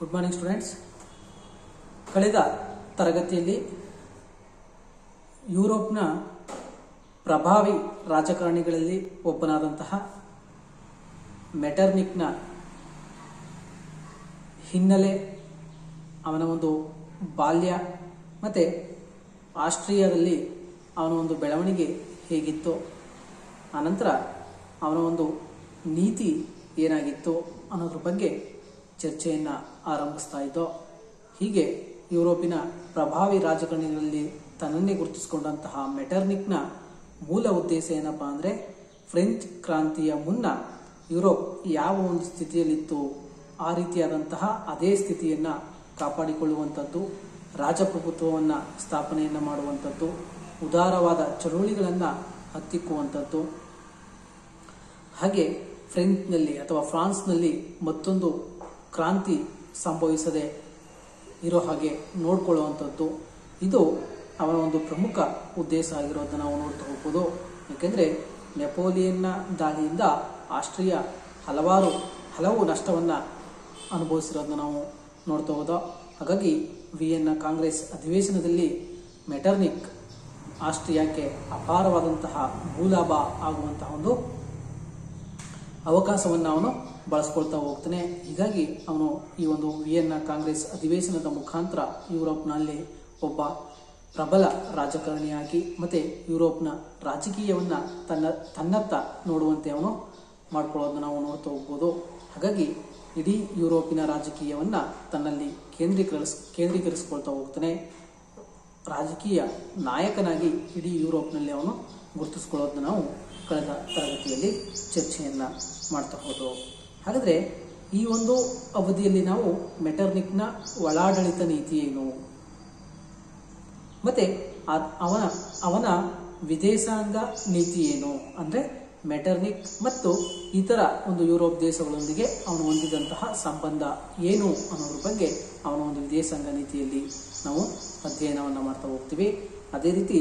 good morning students ಕಳೆದ ತರಗತಿಯಲ್ಲಿ ಯುರೋಪ್ನ ಪ್ರಭಾವಿ ರಾಜಕಾರಣಿಗಳಲ್ಲಿ ಒಬ್ಬನಾದಂತಹ ಮೆಟರ್ನಿಕ್ನ ಹಿನ್ನೆಲೆ ಅವನ ಒಂದು ಬಾಲ್ಯ ಮತ್ತು ಆಸ್ಟ್ರಿಯಾದಲ್ಲಿ ಅವನ ಒಂದು ಬೆಳವಣಿಗೆ ಹೇಗಿತ್ತು ಆನಂತರ ಅವನ ಒಂದು ನೀತಿ ಏನಾಗಿತ್ತು ಅನ್ನೋದ್ರ ಬಗ್ಗೆ ಚರ್ಚೆಯನ್ನು ಆರಂಭಿಸ್ತಾ ಇದ್ದೋ ಹೀಗೆ ಯುರೋಪಿನ ಪ್ರಭಾವಿ ರಾಜಕಾರಣಿಗಳಲ್ಲಿ ತನ್ನನ್ನೇ ಗುರುತಿಸಿಕೊಂಡಂತಹ ಮೆಟರ್ನಿಕ್ನ ಮೂಲ ಉದ್ದೇಶ ಏನಪ್ಪ ಅಂದರೆ ಫ್ರೆಂಚ್ ಕ್ರಾಂತಿಯ ಮುನ್ನ ಯುರೋಪ್ ಯಾವ ಒಂದು ಸ್ಥಿತಿಯಲ್ಲಿತ್ತು ಆ ರೀತಿಯಾದಂತಹ ಅದೇ ಸ್ಥಿತಿಯನ್ನು ಕಾಪಾಡಿಕೊಳ್ಳುವಂಥದ್ದು ರಾಜಪ್ರಭುತ್ವವನ್ನು ಸ್ಥಾಪನೆಯನ್ನು ಮಾಡುವಂಥದ್ದು ಉದಾರವಾದ ಚಳುವಳಿಗಳನ್ನು ಹತ್ತಿಕ್ಕುವಂಥದ್ದು ಹಾಗೆ ಫ್ರೆಂಚ್ನಲ್ಲಿ ಅಥವಾ ಫ್ರಾನ್ಸ್ನಲ್ಲಿ ಮತ್ತೊಂದು ಕ್ರಾಂತಿ ಸಂಭವಿಸದೆ ಇರೋ ಹಾಗೆ ನೋಡ್ಕೊಳ್ಳುವಂಥದ್ದು ಇದು ಅವನ ಒಂದು ಪ್ರಮುಖ ಉದ್ದೇಶ ಆಗಿರೋದನ್ನು ನಾವು ನೋಡ್ತಾ ಹೋಗ್ಬೋದು ಯಾಕೆಂದರೆ ನೆಪೋಲಿಯನ್ನ ದಾಳಿಯಿಂದ ಆಸ್ಟ್ರಿಯಾ ಹಲವಾರು ಹಲವು ನಷ್ಟವನ್ನು ಅನುಭವಿಸಿರೋದನ್ನ ನಾವು ನೋಡ್ತಾ ಹೋದೋ ಹಾಗಾಗಿ ವಿಯನ್ನ ಕಾಂಗ್ರೆಸ್ ಅಧಿವೇಶನದಲ್ಲಿ ಮೆಟರ್ನಿಕ್ ಆಸ್ಟ್ರಿಯಾಕ್ಕೆ ಅಪಾರವಾದಂತಹ ಭೂಲಾಭ ಆಗುವಂತಹ ಒಂದು ಅವಕಾಶವನ್ನು ಅವನು ಬಳಸ್ಕೊಳ್ತಾ ಹೋಗ್ತಾನೆ ಹೀಗಾಗಿ ಅವನು ಈ ಒಂದು ವಿಯನ್ನ ಕಾಂಗ್ರೆಸ್ ಅಧಿವೇಶನದ ಮುಖಾಂತರ ಯುರೋಪ್ನಲ್ಲಿ ಒಬ್ಬ ಪ್ರಬಲ ರಾಜಕಾರಣಿಯಾಗಿ ಮತ್ತೆ ಯುರೋಪ್ನ ರಾಜಕೀಯವನ್ನ ತನ್ನ ತನ್ನತ್ತ ನೋಡುವಂತೆ ಅವನು ಮಾಡ್ಕೊಳ್ಳೋದನ್ನ ನಾವು ನೋಡ್ತಾ ಹೋಗ್ಬೋದು ಹಾಗಾಗಿ ಇಡೀ ಯುರೋಪಿನ ರಾಜಕೀಯವನ್ನ ತನ್ನಲ್ಲಿ ಕೇಂದ್ರೀಕರಿಸ್ ಕೇಂದ್ರೀಕರಿಸ್ಕೊಳ್ತಾ ಹೋಗ್ತಾನೆ ರಾಜಕೀಯ ನಾಯಕನಾಗಿ ಇಡೀ ಯುರೋಪ್ನಲ್ಲಿ ಅವನು ಗುರುತಿಸ್ಕೊಳ್ಳೋದನ್ನ ನಾವು ಕಳೆದ ತರಗತಿಯಲ್ಲಿ ಚರ್ಚೆಯನ್ನ ಮಾಡ್ತಾ ಹೋದವು ಹಾಗಾದ್ರೆ ಈ ಒಂದು ಅವಧಿಯಲ್ಲಿ ನಾವು ಮೆಟರ್ನಿಕ್ನ ಒಳಾಡಳಿತ ನೀತಿ ಏನು ಮತ್ತೆ ಆ- ಅವನ ಅವನ ವಿದೇಶಾಂಗ ನೀತಿ ಏನು ಅಂದ್ರೆ ಮೆಟರ್ನಿಕ್ ಮತ್ತು ಇತರ ಒಂದು ಯುರೋಪ್ ದೇಶಗಳೊಂದಿಗೆ ಅವನು ಹೊಂದಿದಂತಹ ಸಂಬಂಧ ಏನು ಅನ್ನೋದ್ರ ಬಗ್ಗೆ ಅವನ ಒಂದು ವಿದೇಶಾಂಗ ನೀತಿಯಲ್ಲಿ ನಾವು ಅಧ್ಯಯನವನ್ನು ಮಾಡ್ತಾ ಹೋಗ್ತೀವಿ ಅದೇ ರೀತಿ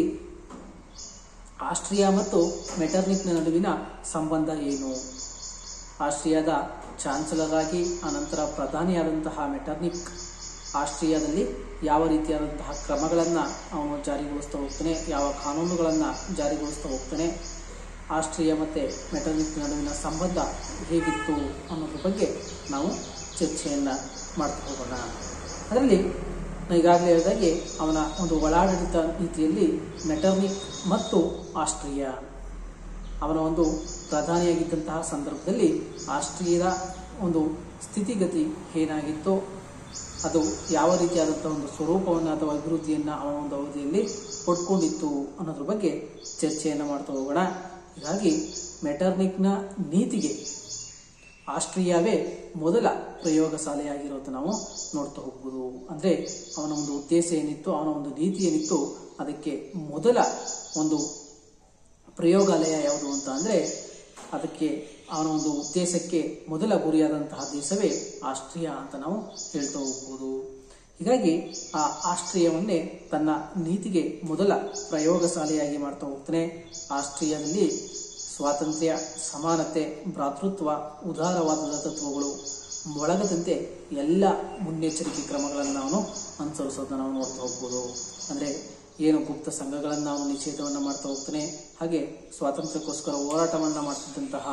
ಆಸ್ಟ್ರಿಯಾ ಮತ್ತು ಮೆಟರ್ನಿಕ್ನ ನಡುವಿನ ಸಂಬಂಧ ಏನು ಆಸ್ಟ್ರಿಯಾದ ಚಾನ್ಸಲರ್ ಆಗಿ ಆನಂತರ ಪ್ರಧಾನಿಯಾದಂತಹ ಮೆಟರ್ನಿಕ್ ಆಸ್ಟ್ರಿಯಾದಲ್ಲಿ ಯಾವ ರೀತಿಯಾದಂತಹ ಕ್ರಮಗಳನ್ನು ಅವನು ಜಾರಿಗೊಳಿಸ್ತಾ ಹೋಗ್ತಾನೆ ಯಾವ ಕಾನೂನುಗಳನ್ನು ಜಾರಿಗೊಳಿಸ್ತಾ ಹೋಗ್ತಾನೆ ಆಸ್ಟ್ರಿಯಾ ಮತ್ತು ಮೆಟರ್ನಿಕ್ ನಡುವಿನ ಸಂಬಂಧ ಹೇಗಿತ್ತು ಅನ್ನೋದ್ರ ಬಗ್ಗೆ ನಾವು ಚರ್ಚೆಯನ್ನು ಮಾಡ್ತಾ ಹೋಗೋಣ ಅದರಲ್ಲಿ ನಾನು ಈಗಾಗಲೇ ಹೇಳಿದಾಗೆ ಅವನ ಒಂದು ಒಳಾಡಳಿತ ನೀತಿಯಲ್ಲಿ ಮೆಟರ್ನಿಕ್ ಮತ್ತು ಆಸ್ಟ್ರಿಯಾ ಅವನ ಒಂದು ಪ್ರಧಾನಿಯಾಗಿದ್ದಂತಹ ಸಂದರ್ಭದಲ್ಲಿ ಆಸ್ಟ್ರಿಯಾದ ಒಂದು ಸ್ಥಿತಿಗತಿ ಏನಾಗಿತ್ತು ಅದು ಯಾವ ರೀತಿಯಾದಂತಹ ಒಂದು ಸ್ವರೂಪವನ್ನು ಅಥವಾ ಅಭಿವೃದ್ಧಿಯನ್ನು ಅವನ ಒಂದು ಅವಧಿಯಲ್ಲಿ ಪಡ್ಕೊಂಡಿತ್ತು ಅನ್ನೋದ್ರ ಬಗ್ಗೆ ಚರ್ಚೆಯನ್ನು ಮಾಡ್ತಾ ಹೋಗೋಣ ಹೀಗಾಗಿ ಮೆಟರ್ನಿಕ್ನ ನೀತಿಗೆ ಆಸ್ಟ್ರಿಯಾವೇ ಮೊದಲ ಪ್ರಯೋಗಶಾಲೆಯಾಗಿರೋದು ನಾವು ನೋಡ್ತಾ ಹೋಗ್ಬೋದು ಅಂದ್ರೆ ಅವನ ಒಂದು ಉದ್ದೇಶ ಏನಿತ್ತು ಅವನ ಒಂದು ನೀತಿ ಏನಿತ್ತು ಅದಕ್ಕೆ ಮೊದಲ ಒಂದು ಪ್ರಯೋಗಾಲಯ ಯಾವುದು ಅಂತ ಅಂದ್ರೆ ಅದಕ್ಕೆ ಅವನ ಒಂದು ಉದ್ದೇಶಕ್ಕೆ ಮೊದಲ ಗುರಿಯಾದಂತಹ ದೇಶವೇ ಆಸ್ಟ್ರಿಯಾ ಅಂತ ನಾವು ಹೇಳ್ತಾ ಹೋಗ್ಬೋದು ಹೀಗಾಗಿ ಆ ಆಸ್ಟ್ರಿಯಾವನ್ನೇ ತನ್ನ ನೀತಿಗೆ ಮೊದಲ ಪ್ರಯೋಗಶಾಲೆಯಾಗಿ ಮಾಡ್ತಾ ಹೋಗ್ತಾನೆ ಆಸ್ಟ್ರಿಯಾದಲ್ಲಿ ಸ್ವಾತಂತ್ರ್ಯ ಸಮಾನತೆ ಭ್ರಾತೃತ್ವ ಉದಾರವಾದದ ತತ್ವಗಳು ಮೊಳಗದಂತೆ ಎಲ್ಲ ಮುನ್ನೆಚ್ಚರಿಕೆ ಕ್ರಮಗಳನ್ನು ಅವನು ಅನುಸರಿಸೋದನ್ನ ನಾವು ನೋಡ್ತಾ ಹೋಗ್ಬೋದು ಅಂದ್ರೆ ಏನು ಗುಪ್ತ ಸಂಘಗಳನ್ನು ಅವನು ನಿಷೇಧವನ್ನು ಮಾಡ್ತಾ ಹೋಗ್ತಾನೆ ಹಾಗೆ ಸ್ವಾತಂತ್ರ್ಯಕ್ಕೋಸ್ಕರ ಹೋರಾಟವನ್ನ ಮಾಡ್ತಿದ್ದಂತಹ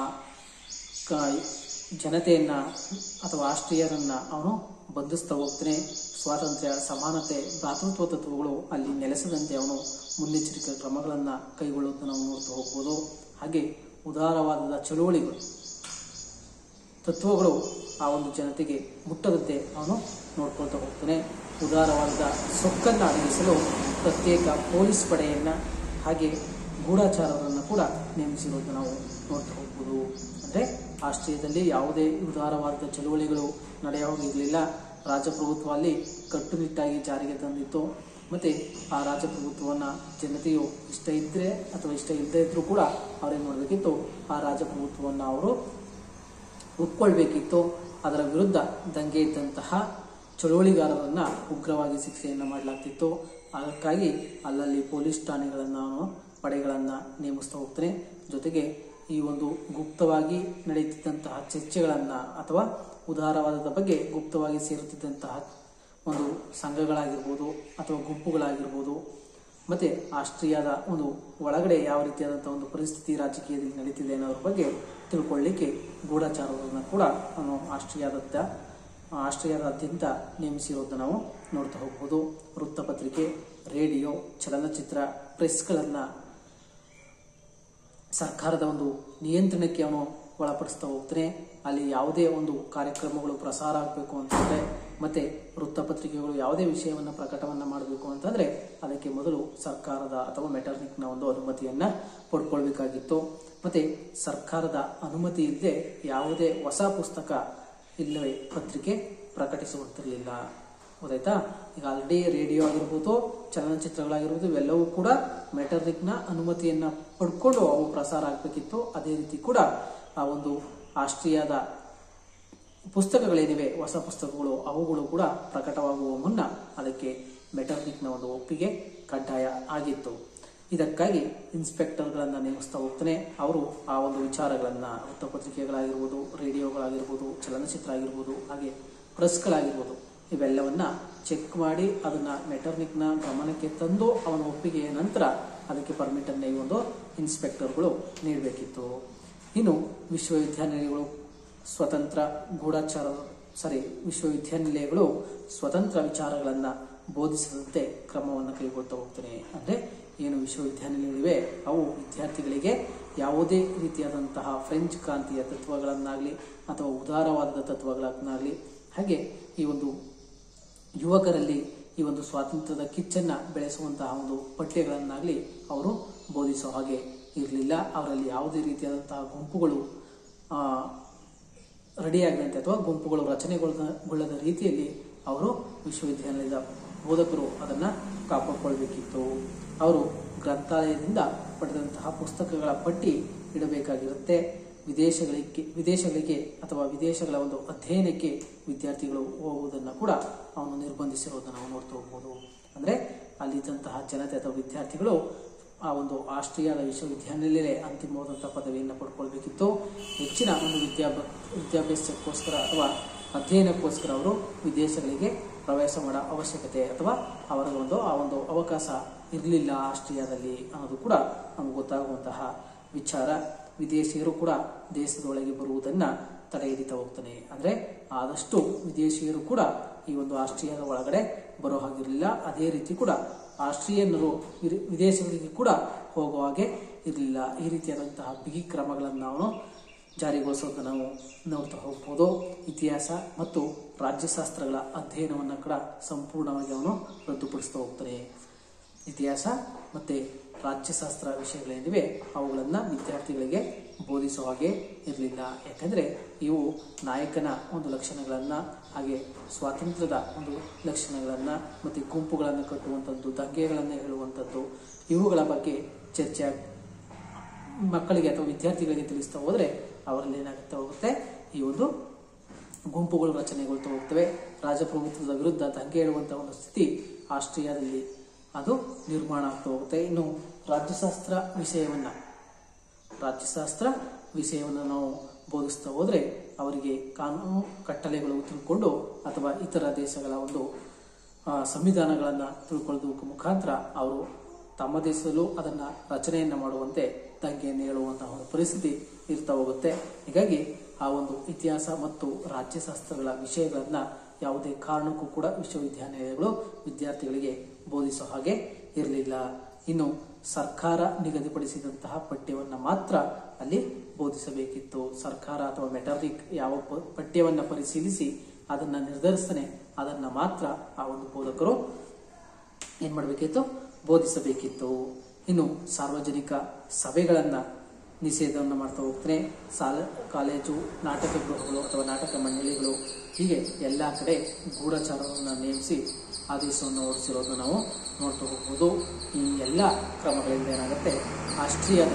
ಕ- ಜನತೆಯನ್ನ ಅಥವಾ ಆಸ್ಟ್ರಿಯರನ್ನ ಅವನು ಬಂಧಿಸ್ತಾ ಹೋಗ್ತಾನೆ ಸ್ವಾತಂತ್ರ್ಯ ಸಮಾನತೆ ಭ್ರಾತೃತ್ವ ತತ್ವಗಳು ಅಲ್ಲಿ ನೆಲೆಸದಂತೆ ಅವನು ಮುನ್ನೆಚ್ಚರಿಕೆ ಕ್ರಮಗಳನ್ನು ಕೈಗೊಳ್ಳುವುದನ್ನು ನಾವು ನೋಡ್ತಾ ಹೋಗ್ಬೋದು ಹಾಗೆ ಉದಾರವಾದದ ಚಳುವಳಿಗಳು ತತ್ವಗಳು ಆ ಒಂದು ಜನತೆಗೆ ಮುಟ್ಟದಂತೆ ಅವನು ನೋಡ್ಕೊಳ್ತಾ ಹೋಗ್ತಾನೆ ಉದಾರವಾದ ಸೊಕ್ಕನ್ನು ಅಡಗಿಸಲು ಪ್ರತ್ಯೇಕ ಪೊಲೀಸ್ ಪಡೆಯನ್ನ ಹಾಗೆ ಗೂಢಚಾರರನ್ನು ಕೂಡ ನೇಮಿಸಿರೋದನ್ನು ನಾವು ನೋಡ್ತಾ ಹೋಗ್ಬೋದು ಅಂದರೆ ಆಸ್ಟ್ರಿಯಾದಲ್ಲಿ ಯಾವುದೇ ಉದಾರವಾದ ಚಳುವಳಿಗಳು ನಡೆಯ ಹೋಗಿರಲಿಲ್ಲ ರಾಜಪ್ರಭುತ್ವ ಅಲ್ಲಿ ಕಟ್ಟುನಿಟ್ಟಾಗಿ ಜಾರಿಗೆ ತಂದಿತ್ತು ಮತ್ತೆ ಆ ರಾಜಪ್ರಭುತ್ವವನ್ನು ಜನತೆಯು ಇಷ್ಟ ಇದ್ದರೆ ಅಥವಾ ಇಷ್ಟ ಇಲ್ಲದೇ ಇದ್ರೂ ಕೂಡ ಅವ್ರೇನು ಮಾಡಬೇಕಿತ್ತು ಆ ರಾಜಪ್ರಭುತ್ವವನ್ನು ಅವರು ಒಪ್ಕೊಳ್ಬೇಕಿತ್ತು ಅದರ ವಿರುದ್ಧ ದಂಗೆ ಇದ್ದಂತಹ ಚಳುವಳಿಗಾರರನ್ನ ಉಗ್ರವಾಗಿ ಶಿಕ್ಷೆಯನ್ನು ಮಾಡಲಾಗ್ತಿತ್ತು ಅದಕ್ಕಾಗಿ ಅಲ್ಲಲ್ಲಿ ಪೊಲೀಸ್ ಠಾಣೆಗಳನ್ನು ಅವನು ಪಡೆಗಳನ್ನು ನೇಮಿಸ್ತಾ ಹೋಗ್ತಾನೆ ಜೊತೆಗೆ ಈ ಒಂದು ಗುಪ್ತವಾಗಿ ನಡೆಯುತ್ತಿದ್ದಂತಹ ಚರ್ಚೆಗಳನ್ನು ಅಥವಾ ಉದಾರವಾದದ ಬಗ್ಗೆ ಗುಪ್ತವಾಗಿ ಸೇರುತ್ತಿದ್ದಂತಹ ಒಂದು ಸಂಘಗಳಾಗಿರ್ಬೋದು ಅಥವಾ ಗುಂಪುಗಳಾಗಿರ್ಬೋದು ಮತ್ತೆ ಆಸ್ಟ್ರಿಯಾದ ಒಂದು ಒಳಗಡೆ ಯಾವ ರೀತಿಯಾದಂಥ ಒಂದು ಪರಿಸ್ಥಿತಿ ರಾಜಕೀಯದಲ್ಲಿ ನಡೀತಿದೆ ಅನ್ನೋದ್ರ ಬಗ್ಗೆ ತಿಳ್ಕೊಳ್ಳಿಕ್ಕೆ ಗೂಢಚಾರರನ್ನು ಕೂಡ ಅವನು ಆಸ್ಟ್ರಿಯಾದತ್ತ ಆಸ್ಟ್ರಿಯಾದಾದ್ಯಂತ ನೇಮಿಸಿರೋದನ್ನು ನಾವು ನೋಡ್ತಾ ಹೋಗ್ಬೋದು ವೃತ್ತಪತ್ರಿಕೆ ರೇಡಿಯೋ ಚಲನಚಿತ್ರ ಪ್ರೆಸ್ಗಳನ್ನು ಸರ್ಕಾರದ ಒಂದು ನಿಯಂತ್ರಣಕ್ಕೆ ಅವನು ಒಳಪಡಿಸ್ತಾ ಹೋಗ್ತಾನೆ ಅಲ್ಲಿ ಯಾವುದೇ ಒಂದು ಕಾರ್ಯಕ್ರಮಗಳು ಪ್ರಸಾರ ಆಗಬೇಕು ಅಂತಂದ್ರೆ ಮತ್ತೆ ವೃತ್ತಪತ್ರಿಕೆಗಳು ಯಾವುದೇ ವಿಷಯವನ್ನು ಪ್ರಕಟವನ್ನ ಮಾಡಬೇಕು ಅಂತಂದ್ರೆ ಅದಕ್ಕೆ ಮೊದಲು ಸರ್ಕಾರದ ಅಥವಾ ಮೆಟರ್ನಿಕ್ನ ಒಂದು ಅನುಮತಿಯನ್ನ ಪಡ್ಕೊಳ್ಬೇಕಾಗಿತ್ತು ಮತ್ತೆ ಸರ್ಕಾರದ ಅನುಮತಿ ಇಲ್ಲದೆ ಯಾವುದೇ ಹೊಸ ಪುಸ್ತಕ ಇಲ್ಲವೇ ಪತ್ರಿಕೆ ಪ್ರಕಟಿಸುವಂತಿರಲಿಲ್ಲ ಗೊತ್ತಾಯ್ತಾ ಈಗ ಆಲ್ರೆಡಿ ರೇಡಿಯೋ ಆಗಿರ್ಬೋದು ಚಲನಚಿತ್ರಗಳಾಗಿರ್ಬೋದು ಇವೆಲ್ಲವೂ ಕೂಡ ಮೆಟರ್ನಿಕ್ನ ಅನುಮತಿಯನ್ನ ಪಡ್ಕೊಂಡು ಅವು ಪ್ರಸಾರ ಆಗಬೇಕಿತ್ತು ಅದೇ ರೀತಿ ಕೂಡ ಆ ಒಂದು ಆಸ್ಟ್ರಿಯಾದ ಪುಸ್ತಕಗಳೇನಿವೆ ಹೊಸ ಪುಸ್ತಕಗಳು ಅವುಗಳು ಕೂಡ ಪ್ರಕಟವಾಗುವ ಮುನ್ನ ಅದಕ್ಕೆ ಮೆಟರ್ನಿಕ್ನ ಒಂದು ಒಪ್ಪಿಗೆ ಕಡ್ಡಾಯ ಆಗಿತ್ತು ಇದಕ್ಕಾಗಿ ಇನ್ಸ್ಪೆಕ್ಟರ್ಗಳನ್ನ ನೇಮಿಸ್ತಾ ಹೋಗ್ತಾನೆ ಅವರು ಆ ಒಂದು ವಿಚಾರಗಳನ್ನ ವೃತ್ತಪತ್ರಿಕೆಗಳಾಗಿರ್ಬೋದು ರೇಡಿಯೋಗಳಾಗಿರ್ಬೋದು ಚಲನಚಿತ್ರ ಆಗಿರ್ಬೋದು ಹಾಗೆ ಪ್ರೆಸ್ಗಳಾಗಿರ್ಬೋದು ಇವೆಲ್ಲವನ್ನ ಚೆಕ್ ಮಾಡಿ ಅದನ್ನ ಮೆಟರ್ನಿಕ್ನ ಗಮನಕ್ಕೆ ತಂದು ಅವನ ಒಪ್ಪಿಗೆಯ ನಂತರ ಅದಕ್ಕೆ ಪರ್ಮಿಟ್ ಅನ್ನ ಈ ಒಂದು ಇನ್ಸ್ಪೆಕ್ಟರ್ಗಳು ನೀಡಬೇಕಿತ್ತು ಇನ್ನು ವಿಶ್ವವಿದ್ಯಾನಿಲಯಗಳು ಸ್ವತಂತ್ರ ಗೂಢಚಾರ ಸಾರಿ ವಿಶ್ವವಿದ್ಯಾನಿಲಯಗಳು ಸ್ವತಂತ್ರ ವಿಚಾರಗಳನ್ನ ಬೋಧಿಸದಂತೆ ಕ್ರಮವನ್ನು ಕೈಗೊಳ್ತಾ ಹೋಗ್ತಾನೆ ಅಂದ್ರೆ ಏನು ವಿಶ್ವವಿದ್ಯಾನಿಲಯಗಳಿವೆ ಅವು ವಿದ್ಯಾರ್ಥಿಗಳಿಗೆ ಯಾವುದೇ ರೀತಿಯಾದಂತಹ ಫ್ರೆಂಚ್ ಕ್ರಾಂತಿಯ ತತ್ವಗಳನ್ನಾಗಲಿ ಅಥವಾ ಉದಾರವಾದದ ತತ್ವಗಳನ್ನಾಗಲಿ ಹಾಗೆ ಈ ಒಂದು ಯುವಕರಲ್ಲಿ ಈ ಒಂದು ಸ್ವಾತಂತ್ರ್ಯದ ಕಿಚ್ಚನ್ನ ಬೆಳೆಸುವಂತಹ ಒಂದು ಪಠ್ಯಗಳನ್ನಾಗಲಿ ಅವರು ಬೋಧಿಸೋ ಹಾಗೆ ಇರಲಿಲ್ಲ ಅವರಲ್ಲಿ ಯಾವುದೇ ರೀತಿಯಾದಂತಹ ಗುಂಪುಗಳು ರೆಡಿಯಾಗದಂತೆ ಅಥವಾ ಗುಂಪುಗಳು ರಚನೆಗೊಳ್ಳದ ರೀತಿಯಲ್ಲಿ ಅವರು ವಿಶ್ವವಿದ್ಯಾನಿಲಯದ ಬೋಧಕರು ಅದನ್ನ ಕಾಪಾಡಿಕೊಳ್ಬೇಕಿತ್ತು ಅವರು ಗ್ರಂಥಾಲಯದಿಂದ ಪಡೆದಂತಹ ಪುಸ್ತಕಗಳ ಪಟ್ಟಿ ಇಡಬೇಕಾಗಿರುತ್ತೆ ವಿದೇಶಗಳಿಗೆ ವಿದೇಶಗಳಿಗೆ ಅಥವಾ ವಿದೇಶಗಳ ಒಂದು ಅಧ್ಯಯನಕ್ಕೆ ವಿದ್ಯಾರ್ಥಿಗಳು ಹೋಗುವುದನ್ನು ಕೂಡ ಅವನು ನಿರ್ಬಂಧಿಸಿರೋದನ್ನು ನಾವು ನೋಡ್ತಾ ಹೋಗ್ಬೋದು ಅಂದ್ರೆ ಅಲ್ಲಿದ್ದಂತಹ ಜನತೆ ಅಥವಾ ವಿದ್ಯಾರ್ಥಿಗಳು ಆ ಒಂದು ಆಸ್ಟ್ರಿಯಾದ ವಿಶ್ವವಿದ್ಯಾನಿಲಯ ಅಂತಿಮವಾದಂತಹ ಪದವಿಯನ್ನು ಪಡ್ಕೊಳ್ಬೇಕಿತ್ತು ಹೆಚ್ಚಿನ ಒಂದು ವಿದ್ಯಾಭ ವಿದ್ಯಾಭ್ಯಾಸಕ್ಕೋಸ್ಕರ ಅಥವಾ ಅಧ್ಯಯನಕ್ಕೋಸ್ಕರ ಅವರು ವಿದೇಶಗಳಿಗೆ ಪ್ರವೇಶ ಮಾಡೋ ಅವಶ್ಯಕತೆ ಅಥವಾ ಅವರ ಒಂದು ಆ ಒಂದು ಅವಕಾಶ ಇರಲಿಲ್ಲ ಆಸ್ಟ್ರಿಯಾದಲ್ಲಿ ಅನ್ನೋದು ಕೂಡ ನಮ್ಗೆ ಗೊತ್ತಾಗುವಂತಹ ವಿಚಾರ ವಿದೇಶಿಯರು ಕೂಡ ದೇಶದೊಳಗೆ ಬರುವುದನ್ನ ತಡೆ ಹಿಡಿತಾ ಹೋಗ್ತಾನೆ ಅಂದ್ರೆ ಆದಷ್ಟು ವಿದೇಶಿಯರು ಕೂಡ ಈ ಒಂದು ಆಸ್ಟ್ರಿಯಾದ ಒಳಗಡೆ ಬರೋ ಹಾಗಿರಲಿಲ್ಲ ಅದೇ ರೀತಿ ಕೂಡ ಆಸ್ಟ್ರಿಯನ್ನರು ವಿರ್- ವಿದೇಶಗಳಿಗೆ ಕೂಡ ಹೋಗುವ ಹಾಗೆ ಇರಲಿಲ್ಲ ಈ ರೀತಿಯಾದಂತಹ ಬಿಗಿ ಕ್ರಮಗಳನ್ನು ಅವನು ಜಾರಿಗೊಳಿಸೋದನ್ನ ನಾವು ನೋಡ್ತಾ ಹೋಗ್ಬೋದು ಇತಿಹಾಸ ಮತ್ತು ರಾಜ್ಯಶಾಸ್ತ್ರಗಳ ಅಧ್ಯಯನವನ್ನು ಕೂಡ ಸಂಪೂರ್ಣವಾಗಿ ಅವನು ರದ್ದುಪಡಿಸ್ತಾ ಹೋಗ್ತಾನೆ ಇತಿಹಾಸ ಮತ್ತೆ ರಾಜ್ಯಶಾಸ್ತ್ರ ವಿಷಯಗಳೇನಿವೆ ಅವುಗಳನ್ನ ವಿದ್ಯಾರ್ಥಿಗಳಿಗೆ ಬೋಧಿಸುವ ಹಾಗೆ ಇರಲಿಲ್ಲ ಯಾಕಂದ್ರೆ ಇವು ನಾಯಕನ ಒಂದು ಲಕ್ಷಣಗಳನ್ನ ಹಾಗೆ ಸ್ವಾತಂತ್ರ್ಯದ ಒಂದು ಲಕ್ಷಣಗಳನ್ನ ಮತ್ತೆ ಗುಂಪುಗಳನ್ನು ಕಟ್ಟುವಂಥದ್ದು ದಂಗೆಗಳನ್ನು ಹೇಳುವಂಥದ್ದು ಇವುಗಳ ಬಗ್ಗೆ ಚರ್ಚೆ ಆಗ್- ಮಕ್ಕಳಿಗೆ ಅಥವಾ ವಿದ್ಯಾರ್ಥಿಗಳಿಗೆ ತಿಳಿಸ್ತಾ ಹೋದ್ರೆ ಅವರಲ್ಲಿ ಏನಾಗುತ್ತಾ ಹೋಗುತ್ತೆ ಈ ಒಂದು ಗುಂಪುಗಳು ರಚನೆಗೊಳ್ತಾ ಹೋಗ್ತವೆ ರಾಜಪ್ರಭುತ್ವದ ವಿರುದ್ಧ ದಂಗೆ ಹೇಳುವಂತಹ ಒಂದು ಸ್ಥಿತಿ ಆಸ್ಟ್ರಿಯಾದಲ್ಲಿ ಅದು ನಿರ್ಮಾಣ ಆಗ್ತಾ ಹೋಗುತ್ತೆ ಇನ್ನು ರಾಜ್ಯಶಾಸ್ತ್ರ ವಿಷಯವನ್ನ ರಾಜ್ಯಶಾಸ್ತ್ರ ವಿಷಯವನ್ನು ನಾವು ಬೋಧಿಸ್ತಾ ಹೋದ್ರೆ ಅವರಿಗೆ ಕಾನೂನು ಕಟ್ಟಳೆಗಳು ತಿಳ್ಕೊಂಡು ಅಥವಾ ಇತರ ದೇಶಗಳ ಒಂದು ಆ, ಸಂವಿಧಾನಗಳನ್ನ ತಿಳ್ಕೊಳ್ಳೋದಕ್ಕೆ ಮುಖಾಂತರ ಅವರು ತಮ್ಮ ದೇಶದಲ್ಲೂ ಅದನ್ನ ರಚನೆಯನ್ನ ಮಾಡುವಂತೆ ದಂಗೆಯನ್ನು ಹೇಳುವಂತಹ ಒಂದು ಪರಿಸ್ಥಿತಿ ಇರ್ತಾ ಹೋಗುತ್ತೆ ಹೀಗಾಗಿ ಆ ಒಂದು ಇತಿಹಾಸ ಮತ್ತು ರಾಜ್ಯಶಾಸ್ತ್ರಗಳ ವಿಷಯಗಳನ್ನ ಯಾವುದೇ ಕಾರಣಕ್ಕೂ ಕೂಡ ವಿಶ್ವವಿದ್ಯಾನಿಲಯಗಳು ವಿದ್ಯಾರ್ಥಿಗಳಿಗೆ ಬೋಧಿಸೋ ಹಾಗೆ ಇರಲಿಲ್ಲ ಇನ್ನು ಸರ್ಕಾರ ನಿಗದಿಪಡಿಸಿದಂತಹ ಪಠ್ಯವನ್ನ ಮಾತ್ರ ಅಲ್ಲಿ ಬೋಧಿಸಬೇಕಿತ್ತು ಸರ್ಕಾರ ಅಥವಾ ಮೆಟರ್ನಿಕ್ ಯಾವ ಪ- ಪಠ್ಯವನ್ನ ಪರಿಶೀಲಿಸಿ ಅದನ್ನ ನಿರ್ಧರಿಸ್ತಾನೆ ಅದನ್ನ ಮಾತ್ರ ಆ ಒಂದು ಬೋಧಕರು ಏನ್ ಮಾಡಬೇಕಿತ್ತು ಬೋಧಿಸಬೇಕಿತ್ತು ಇನ್ನು ಸಾರ್ವಜನಿಕ ಸಭೆಗಳನ್ನ ನಿಷೇಧವನ್ನು ಮಾಡ್ತಾ ಹೋಗ್ತಾನೆ ಸಾಲ ಕಾಲೇಜು ನಾಟಕ ಗೃಹಗಳು ಅಥವಾ ನಾಟಕ ಮಂಡಳಿಗಳು ಹೀಗೆ ಎಲ್ಲ ಕಡೆ ಗೂಢಚಾರರನ್ನ ನೇಮಿಸಿ ಆದೇಶವನ್ನು ಹೊರಡಿಸಿರೋದನ್ನ ನಾವು ನೋಡ್ತಾ ಹೋಗ್ಬೋದು ಈ ಎಲ್ಲ ಕ್ರಮಗಳಿಂದ ಏನಾಗುತ್ತೆ ಆಸ್ಟ್ರಿಯಾದ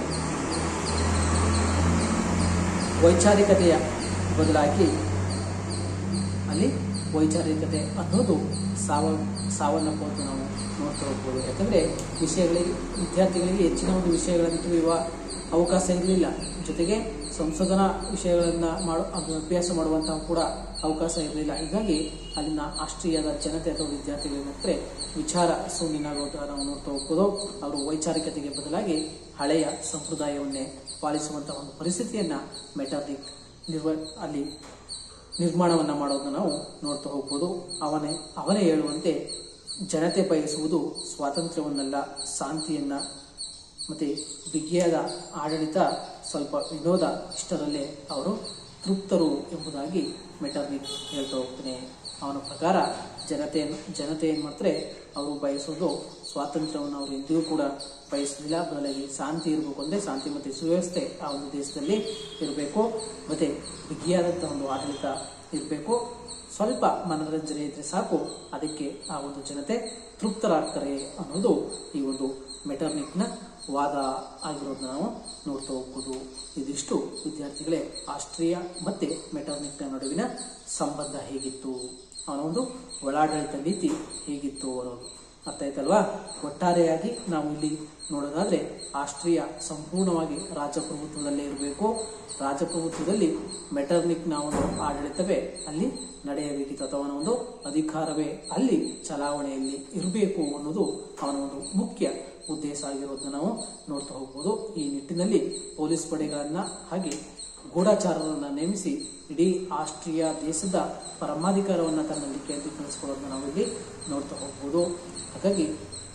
ವೈಚಾರಿಕತೆಯ ಬದಲಾಗಿ ಅಲ್ಲಿ ವೈಚಾರಿಕತೆ ಅನ್ನೋದು ಸಾವ ಸಾವನ್ನಪ್ಪೋದು ನಾವು ನೋಡ್ತಾ ಹೋಗ್ಬೋದು ಯಾಕಂದ್ರೆ ವಿಷಯಗಳಿಗೆ ವಿದ್ಯಾರ್ಥಿಗಳಿಗೆ ಹೆಚ್ಚಿನ ಒಂದು ವಿಷಯಗಳನ್ನು ತಿಳಿಯುವ ಅವಕಾಶ ಇರಲಿಲ್ಲ ಜೊತೆಗೆ ಸಂಶೋಧನಾ ವಿಷಯಗಳನ್ನು ಮಾಡ ಅಭ್ಯಾಸ ಮಾಡುವಂತಹ ಕೂಡ ಅವಕಾಶ ಇರಲಿಲ್ಲ ಹೀಗಾಗಿ ಅಲ್ಲಿನ ಆಸ್ಟ್ರಿಯಾದ ಜನತೆ ಅಥವಾ ವಿದ್ಯಾರ್ಥಿಗಳೇನಂದ್ರೆ ವಿಚಾರ ಶೂನ್ಯನಾಗುವುದನ್ನು ನಾವು ನೋಡ್ತಾ ಹೋಗ್ಬೋದು ಅವರು ವೈಚಾರಿಕತೆಗೆ ಬದಲಾಗಿ ಹಳೆಯ ಸಂಪ್ರದಾಯವನ್ನೇ ಪಾಲಿಸುವಂತಹ ಒಂದು ಪರಿಸ್ಥಿತಿಯನ್ನ ಮೆಟಾರಿಕ್ ನಿರ್ವ ಅಲ್ಲಿ ನಿರ್ಮಾಣವನ್ನ ಮಾಡೋದನ್ನ ನಾವು ನೋಡ್ತಾ ಹೋಗ್ಬೋದು ಅವನೇ ಅವನೇ ಹೇಳುವಂತೆ ಜನತೆ ಬಯಸುವುದು ಸ್ವಾತಂತ್ರ್ಯವನ್ನಲ್ಲ ಶಾಂತಿಯನ್ನ ಮತ್ತೆ ಬಿಗಿಯಾದ ಆಡಳಿತ ಸ್ವಲ್ಪ ವಿನೋದ ಇಷ್ಟರಲ್ಲೇ ಅವರು ತೃಪ್ತರು ಎಂಬುದಾಗಿ ಮೆಟರ್ನಿಕ್ ಹೇಳ್ತಾ ಹೋಗ್ತಾನೆ ಅವನ ಪ್ರಕಾರ ಜನತೆ ಜನತೆ ಏನ್ ಮಾಡ್ತಾರೆ ಅವರು ಬಯಸೋದು ಸ್ವಾತಂತ್ರ್ಯವನ್ನು ಅವರು ಎಂದಿಗೂ ಕೂಡ ಬಯಸಲಿಲ್ಲ ಬದಲಾಗಿ ಶಾಂತಿ ಇರಬೇಕು ಅಂದ್ರೆ ಶಾಂತಿ ಮತ್ತೆ ಸುವ್ಯವಸ್ಥೆ ಆ ಒಂದು ದೇಶದಲ್ಲಿ ಇರಬೇಕು ಮತ್ತೆ ಬಿಗಿಯಾದಂತಹ ಒಂದು ಆಡಳಿತ ಇರಬೇಕು ಸ್ವಲ್ಪ ಮನೋರಂಜನೆ ಇದ್ರೆ ಸಾಕು ಅದಕ್ಕೆ ಆ ಒಂದು ಜನತೆ ತೃಪ್ತರಾಗ್ತಾರೆ ಅನ್ನೋದು ಈ ಒಂದು ಮೆಟರ್ನಿಕ್ನ ವಾದ ಆಗಿರೋದನ್ನ ನಾವು ನೋಡ್ತಾ ಹೋಗ್ಬೋದು ಇದಿಷ್ಟು ವಿದ್ಯಾರ್ಥಿಗಳೇ ಆಸ್ಟ್ರಿಯಾ ಮತ್ತೆ ಮೆಟರ್ನಿಕ್ನ ನಡುವಿನ ಸಂಬಂಧ ಹೇಗಿತ್ತು ಅವನ ಒಂದು ಒಳಾಡಳಿತ ನೀತಿ ಹೇಗಿತ್ತು ಅನ್ನೋದು ಅರ್ಥ ಆಯ್ತಲ್ವಾ ಒಟ್ಟಾರೆಯಾಗಿ ನಾವು ಇಲ್ಲಿ ನೋಡೋದಾದ್ರೆ ಆಸ್ಟ್ರಿಯಾ ಸಂಪೂರ್ಣವಾಗಿ ರಾಜಪ್ರಭುತ್ವದಲ್ಲೇ ಇರಬೇಕು ರಾಜಪ್ರಭುತ್ವದಲ್ಲಿ ಮೆಟರ್ನಿಕ್ನ ಒಂದು ಆಡಳಿತವೇ ಅಲ್ಲಿ ನಡೆಯಬೇಕಿತ್ತು ಅಥವಾ ಅವನ ಒಂದು ಅಧಿಕಾರವೇ ಅಲ್ಲಿ ಚಲಾವಣೆಯಲ್ಲಿ ಇರಬೇಕು ಅನ್ನೋದು ಅವನ ಒಂದು ಮುಖ್ಯ ಉದ್ದೇಶ ಆಗಿರೋದನ್ನ ನಾವು ನೋಡ್ತಾ ಹೋಗ್ಬೋದು ಈ ನಿಟ್ಟಿನಲ್ಲಿ ಪೊಲೀಸ್ ಪಡೆಗಳನ್ನ ಹಾಗೆ ಗೂಢಚಾರರನ್ನ ನೇಮಿಸಿ ಇಡೀ ಆಸ್ಟ್ರಿಯಾ ದೇಶದ ಪರಮಾಧಿಕಾರವನ್ನ ತನ್ನಲ್ಲಿ ಕೇಂದ್ರೀಕರಿಸಿಕೊಳ್ಳೋದನ್ನ ನಾವು ಇಲ್ಲಿ ನೋಡ್ತಾ ಹೋಗ್ಬೋದು ಹಾಗಾಗಿ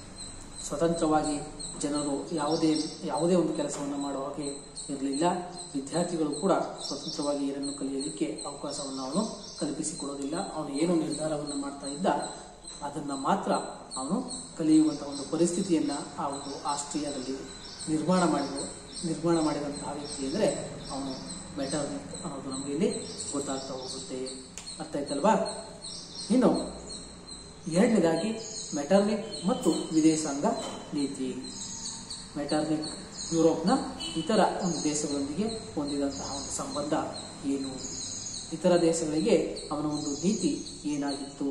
ಸ್ವತಂತ್ರವಾಗಿ ಜನರು ಯಾವುದೇ ಯಾವುದೇ ಒಂದು ಕೆಲಸವನ್ನು ಮಾಡುವ ಹಾಗೆ ಇರಲಿಲ್ಲ ವಿದ್ಯಾರ್ಥಿಗಳು ಕೂಡ ಸ್ವತಂತ್ರವಾಗಿ ಏನನ್ನು ಕಲಿಯಲಿಕ್ಕೆ ಅವಕಾಶವನ್ನು ಅವನು ಕಲ್ಪಿಸಿಕೊಡೋದಿಲ್ಲ ಅವನು ಏನು ನಿರ್ಧಾರವನ್ನು ಮಾಡ್ತಾ ಇದ್ದ ಅದನ್ನ ಮಾತ್ರ ಅವನು ಕಲಿಯುವಂತಹ ಒಂದು ಪರಿಸ್ಥಿತಿಯನ್ನ ಆ ಒಂದು ಆಸ್ಟ್ರಿಯಾದಲ್ಲಿ ನಿರ್ಮಾಣ ಮಾಡಿದ ನಿರ್ಮಾಣ ಮಾಡಿದಂತಹ ವ್ಯಕ್ತಿ ಅಂದರೆ ಅವನು ಮೆಟರ್ನಿಕ್ ಅನ್ನೋದು ನಮಗೆ ಇಲ್ಲಿ ಗೊತ್ತಾಗ್ತಾ ಹೋಗುತ್ತೆ ಅರ್ಥ ಆಯ್ತಲ್ವಾ ಇನ್ನು ಎರಡನೇದಾಗಿ ಮೆಟರ್ನಿಕ್ ಮತ್ತು ವಿದೇಶಾಂಗ ನೀತಿ ಮೆಟರ್ನಿಕ್ ಯುರೋಪ್ನ ಇತರ ಒಂದು ದೇಶಗಳೊಂದಿಗೆ ಹೊಂದಿದಂತಹ ಒಂದು ಸಂಬಂಧ ಏನು ಇತರ ದೇಶಗಳಿಗೆ ಅವನ ಒಂದು ನೀತಿ ಏನಾಗಿತ್ತು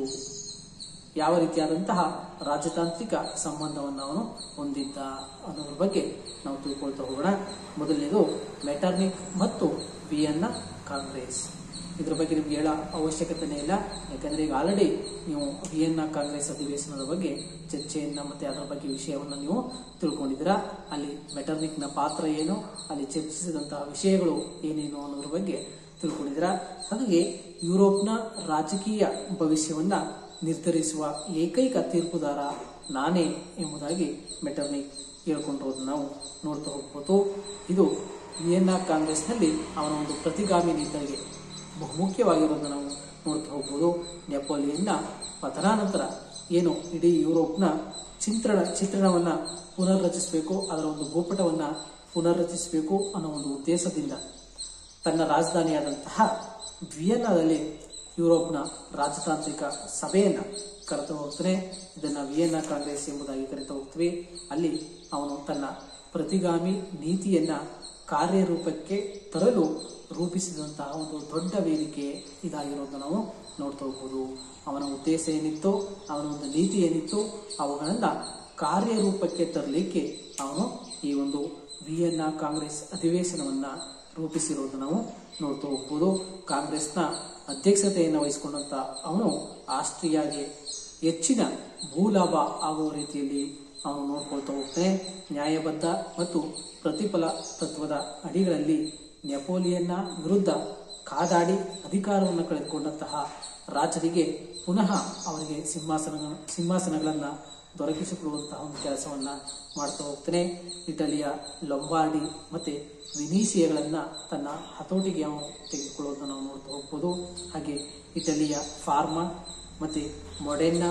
ಯಾವ ರೀತಿಯಾದಂತಹ ರಾಜತಾಂತ್ರಿಕ ಸಂಬಂಧವನ್ನು ಅವನು ಹೊಂದಿದ್ದ ಅನ್ನೋದ್ರ ಬಗ್ಗೆ ನಾವು ತಿಳ್ಕೊಳ್ತಾ ಹೋಗೋಣ ಮೊದಲನೇದು ಮೆಟರ್ನಿಕ್ ಮತ್ತು ವಿಯನ್ನ ಕಾಂಗ್ರೆಸ್ ಇದ್ರ ಬಗ್ಗೆ ನಿಮ್ಗೆ ಹೇಳೋ ಅವಶ್ಯಕತೆನೇ ಇಲ್ಲ ಯಾಕಂದ್ರೆ ಈಗ ಆಲ್ರೆಡಿ ನೀವು ವಿಯನ್ನ ಕಾಂಗ್ರೆಸ್ ಅಧಿವೇಶನದ ಬಗ್ಗೆ ಚರ್ಚೆಯನ್ನ ಮತ್ತೆ ಅದರ ಬಗ್ಗೆ ವಿಷಯವನ್ನ ನೀವು ತಿಳ್ಕೊಂಡಿದ್ದೀರಾ ಅಲ್ಲಿ ಮೆಟರ್ನಿಕ್ನ ಪಾತ್ರ ಏನು ಅಲ್ಲಿ ಚರ್ಚಿಸಿದಂತಹ ವಿಷಯಗಳು ಏನೇನು ಅನ್ನೋದ್ರ ಬಗ್ಗೆ ತಿಳ್ಕೊಂಡಿದ್ದೀರಾ ಹಾಗಾಗಿ ಯುರೋಪ್ನ ರಾಜಕೀಯ ಭವಿಷ್ಯವನ್ನ ನಿರ್ಧರಿಸುವ ಏಕೈಕ ತೀರ್ಪುದಾರ ನಾನೇ ಎಂಬುದಾಗಿ ಮೆಟರ್ನಿಕ್ ಹೇಳ್ಕೊಂಡಿರೋದು ನಾವು ನೋಡ್ತಾ ಹೋಗ್ಬೋದು ಇದು ವಿಯೆನ್ನಾ ಕಾಂಗ್ರೆಸ್ನಲ್ಲಿ ಅವನ ಒಂದು ಪ್ರತಿಗಾಮಿ ನೀತಿಗೆ ಬಹುಮುಖ್ಯವಾಗಿರೋದನ್ನು ನಾವು ನೋಡ್ತಾ ಹೋಗ್ಬೋದು ನೆಪೋಲಿಯನ್ನ ಪತನಾನಂತರ ಏನು ಇಡೀ ಯುರೋಪ್ನ ಚಿತ್ರಣ ಚಿತ್ರಣವನ್ನ ಪುನರ್ರಚಿಸಬೇಕು ಅದರ ಒಂದು ಭೂಪಟವನ್ನ ಪುನರ್ರಚಿಸಬೇಕು ಅನ್ನೋ ಒಂದು ಉದ್ದೇಶದಿಂದ ತನ್ನ ರಾಜಧಾನಿಯಾದಂತಹ ವಿಯೆನ್ನಾದಲ್ಲಿ ಯುರೋಪ್ನ ರಾಜತಾಂತ್ರಿಕ ಸಭೆಯನ್ನ ಕರೆದು ಹೋಗ್ತಾನೆ ಇದನ್ನ ವಿಯೆನ್ನಾ ಕಾಂಗ್ರೆಸ್ ಎಂಬುದಾಗಿ ಕರೆತಾ ಹೋಗ್ತೀವಿ ಅಲ್ಲಿ ಅವನು ತನ್ನ ಪ್ರತಿಗಾಮಿ ನೀತಿಯನ್ನ ಕಾರ್ಯರೂಪಕ್ಕೆ ತರಲು ರೂಪಿಸಿದಂತಹ ಒಂದು ದೊಡ್ಡ ವೇದಿಕೆ ಇದಾಗಿರೋದನ್ನ ನಾವು ನೋಡ್ತಾ ಹೋಗ್ಬೋದು ಅವನ ಉದ್ದೇಶ ಏನಿತ್ತು ಅವನ ಒಂದು ನೀತಿ ಏನಿತ್ತು ಅವುಗಳನ್ನ ಕಾರ್ಯರೂಪಕ್ಕೆ ತರಲಿಕ್ಕೆ ಅವನು ಈ ಒಂದು ವಿಯೆನ್ನಾ ಕಾಂಗ್ರೆಸ್ ಅಧಿವೇಶನವನ್ನ ರೂಪಿಸಿರೋದನ್ನ ನಾವು ನೋಡ್ತಾ ಹೋಗ್ಬೋದು ಕಾಂಗ್ರೆಸ್ನ ಅಧ್ಯಕ್ಷತೆಯನ್ನು ವಹಿಸಿಕೊಂಡಂತ ಅವನು ಆಸ್ಟ್ರಿಯಾಗೆ ಹೆಚ್ಚಿನ ಭೂಲಾಭ ಆಗುವ ರೀತಿಯಲ್ಲಿ ಅವನು ನೋಡ್ಕೊಳ್ತಾ ಹೋಗ್ತಾನೆ ನ್ಯಾಯಬದ್ಧ ಮತ್ತು ಪ್ರತಿಫಲ ತತ್ವದ ಅಡಿಗಳಲ್ಲಿ ನೆಪೋಲಿಯನ್ನ ವಿರುದ್ಧ ಕಾದಾಡಿ ಅಧಿಕಾರವನ್ನು ಕಳೆದುಕೊಂಡಂತಹ ರಾಜರಿಗೆ ಪುನಃ ಅವರಿಗೆ ಸಿಂಹಾಸನ ಸಿಂಹಾಸನಗಳನ್ನ ದೊರಕಿಸಿಕೊಡುವಂತಹ ಒಂದು ಕೆಲಸವನ್ನ ಮಾಡ್ತಾ ಹೋಗ್ತಾನೆ ಇಟಲಿಯ ಲೊಂಬಾರ್ಡಿ ಮತ್ತೆ ವಿನೀಸಿಯಗಳನ್ನ ತನ್ನ ಹತೋಟಿಗೆ ಅವನು ತೆಗೆದುಕೊಳ್ಳೋದನ್ನ ನಾವು ನೋಡ್ತಾ ಹೋಗ್ಬೋದು ಹಾಗೆ ಇಟಲಿಯ ಫಾರ್ಮಾ ಮತ್ತೆ ಮೊಡೆನ್ನ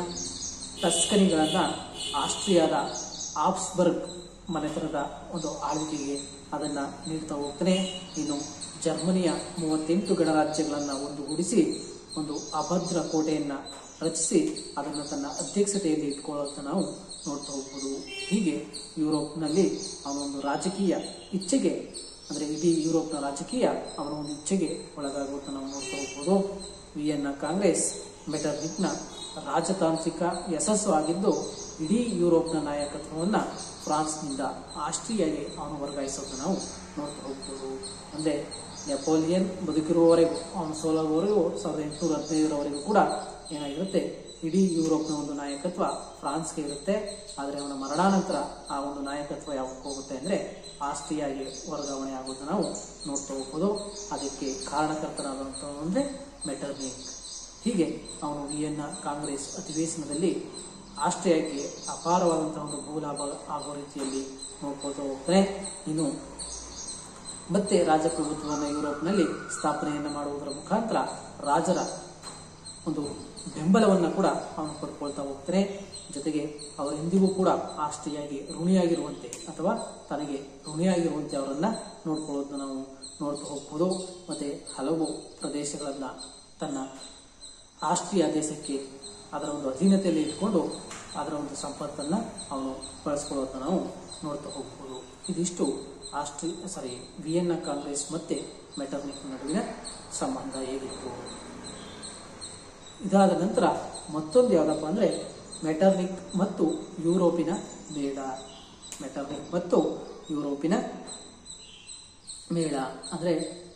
ಟಸ್ಕನಿಗಳನ್ನ ಆಸ್ಟ್ರಿಯಾದ ಆಫ್ಸ್ಬರ್ಗ್ ಮನೆತನದ ಒಂದು ಆಳ್ವಿಕೆಗೆ ಅದನ್ನ ನೀಡ್ತಾ ಹೋಗ್ತಾನೆ ಇನ್ನು ಜರ್ಮನಿಯ ಮೂವತ್ತೆಂಟು ಗಣರಾಜ್ಯಗಳನ್ನ ಒಂದುಗೂಡಿಸಿ ಒಂದು ಅಭದ್ರ ಕೋಟೆಯನ್ನ ರಚಿಸಿ ಅದನ್ನು ತನ್ನ ಅಧ್ಯಕ್ಷತೆಯಲ್ಲಿ ಇಟ್ಕೊಳ್ಳೋದನ್ನ ನಾವು ನೋಡ್ತಾ ಹೋಗ್ಬೋದು ಹೀಗೆ ಯುರೋಪ್ನಲ್ಲಿ ಅವನೊಂದು ರಾಜಕೀಯ ಇಚ್ಛೆಗೆ ಅಂದ್ರೆ ಇಡೀ ಯುರೋಪ್ನ ರಾಜಕೀಯ ಅವನ ಒಂದು ಇಚ್ಛೆಗೆ ಒಳಗಾಗುವುದನ್ನು ನಾವು ನೋಡ್ತಾ ಹೋಗ್ಬೋದು ವಿಯನ್ನ ಕಾಂಗ್ರೆಸ್ ಮೆಟರ್ನಿಕ್ನ ರಾಜತಾಂತ್ರಿಕ ಯಶಸ್ಸು ಆಗಿದ್ದು ಇಡೀ ಯುರೋಪ್ನ ನಾಯಕತ್ವವನ್ನು ಫ್ರಾನ್ಸ್ನಿಂದ ಆಸ್ಟ್ರಿಯಾಗೆ ಅವನು ವರ್ಗಾಯಿಸೋದನ್ನು ನಾವು ನೋಡ್ತಾ ಹೋಗ್ಬೋದು ಅಂದರೆ ನೆಪೋಲಿಯನ್ ಬದುಕಿರುವವರೆಗೂ ಅವನು ಸೋಲುವವರೆಗೂ ಸಾವಿರದ ಎಂಟುನೂರ ಹದಿನೈದರವರೆಗೂ ಕೂಡ ಏನಾಗಿರುತ್ತೆ ಇಡೀ ಯುರೋಪ್ನ ಒಂದು ನಾಯಕತ್ವ ಫ್ರಾನ್ಸ್ಗೆ ಇರುತ್ತೆ ಆದರೆ ಅವನ ಮರಣಾನಂತರ ಆ ಒಂದು ನಾಯಕತ್ವ ಯಾವಾಗ ಹೋಗುತ್ತೆ ಅಂದರೆ ಆಸ್ಟ್ರಿಯಾಗೆ ವರ್ಗಾವಣೆ ಆಗೋದನ್ನು ನಾವು ನೋಡ್ತಾ ಹೋಗ್ಬೋದು ಅದಕ್ಕೆ ಕಾರಣಕರ್ತನಾದಂಥವನು ಅಂದರೆ ಮೆಟರ್ನಿಕ್ ಹೀಗೆ ಅವನು ವಿಯನ್ನ ಕಾಂಗ್ರೆಸ್ ಅಧಿವೇಶನದಲ್ಲಿ ಆಸ್ಟ್ರಿಯಾಕ್ಕೆ ಅಪಾರವಾದಂತಹ ಒಂದು ಭೂಲಾಭ ಆಗೋ ರೀತಿಯಲ್ಲಿ ನೋಡ್ಕೊಳ್ತಾ ಹೋಗ್ತಾನೆ ಇನ್ನು ಮತ್ತೆ ರಾಜಪ್ರಭುತ್ವವನ್ನು ಯುರೋಪ್ನಲ್ಲಿ ಸ್ಥಾಪನೆಯನ್ನು ಮಾಡುವುದರ ಮುಖಾಂತರ ರಾಜರ ಒಂದು ಬೆಂಬಲವನ್ನು ಕೂಡ ಅವನು ಪಡ್ಕೊಳ್ತಾ ಹೋಗ್ತಾನೆ ಜೊತೆಗೆ ಅವರು ಎಂದಿಗೂ ಕೂಡ ಆಸ್ಟ್ರಿಯಾಗಿ ಋಣಿಯಾಗಿರುವಂತೆ ಅಥವಾ ತನಗೆ ಋಣಿಯಾಗಿರುವಂತೆ ಅವರನ್ನ ನೋಡ್ಕೊಳ್ಳೋದನ್ನ ನಾವು ನೋಡ್ತಾ ಹೋಗ್ಬೋದು ಮತ್ತೆ ಹಲವು ಪ್ರದೇಶಗಳನ್ನ ತನ್ನ ಆಸ್ಟ್ರಿಯಾ ದೇಶಕ್ಕೆ ಅದರ ಒಂದು ಅಧೀನತೆಯಲ್ಲಿ ಇಟ್ಕೊಂಡು ಅದರ ಒಂದು ಸಂಪತ್ತನ್ನ ಅವನು ಬಳಸ್ಕೊಳ್ಳೋದನ್ನ ನಾವು ನೋಡ್ತಾ ಹೋಗ್ಬೋದು ಇದಿಷ್ಟು ಆಸ್ಟ್ರಿ ಸಾರಿ ವಿಯೆನ್ನಾ ಕಾಂಗ್ರೆಸ್ ಮತ್ತೆ ಮೆಟರ್ನಿಕ್ ನಡುವಿನ ಸಂಬಂಧ ಹೇಗಿತ್ತು ಇದಾದ ನಂತರ ಮತ್ತೊಂದು ಯಾವುದಪ್ಪ ಅಂದರೆ ಮೆಟರ್ನಿಕ್ ಮತ್ತು ಯುರೋಪಿನ ಮೇಳ ಮೆಟರ್ನಿಕ್ ಮತ್ತು ಯುರೋಪಿನ ಮೇಳ ಅಂದರೆ